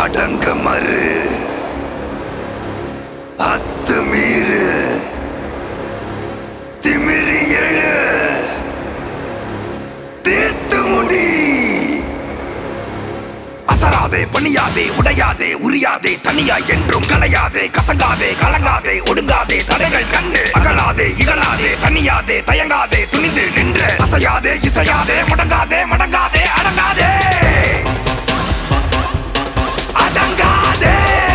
அடங்க மறு அத்துமீறு திமிரி எழு தீர்த்து முடி அசராதே பணியாதே உடையாதே உரியாதே தனியா என்றும் கலையாதே கசங்காதே கலங்காதே ஒடுங்காதே தடைகள் கண்டு அகலாதே இகழாதே தனியாதே தயங்காதே துணிந்து நின்று அசையாதே இசையாதே முடங்காதே மடங்காதே அடங்காதே அடங்காதே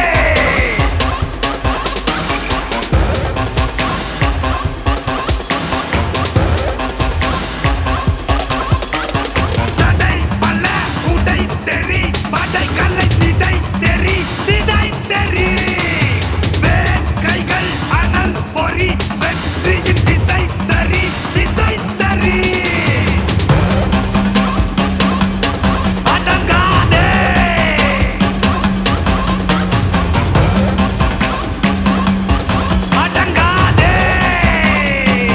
சடை பல்ல உடை தெறி பாட்டை கல்லை சிதை தெறி சிதை தெறி வேன் கைகள் அனல் பொறி வெற்றியின் திசை தறி திசை தறி அடங்காதே அடங்காதே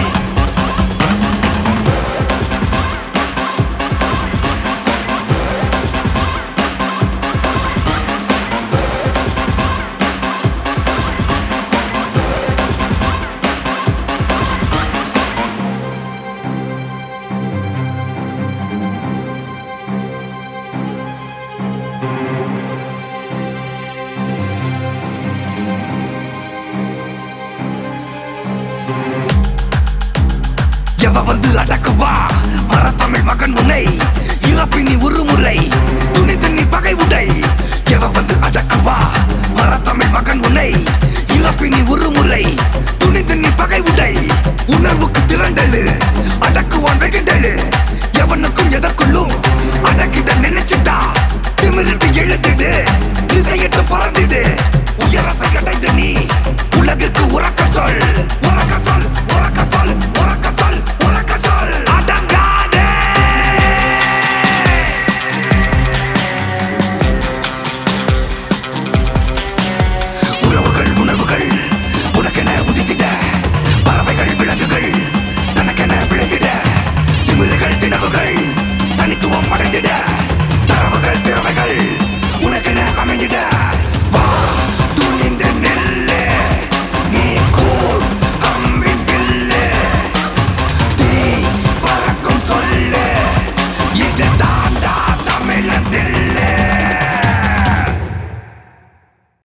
எவ வந்து அடக்குவா மரத்தமிழ் மகன் உன்னை இறப்பினி உருமுறை துணிந்து நீ பகை உடை எவ வந்து அடக்குவா மரத்தமிழ் மகன் உன்னை இறப்பினி உருமுறை துணிந்து நீ பகை உடை உணர்வுக்கு திரண்டலு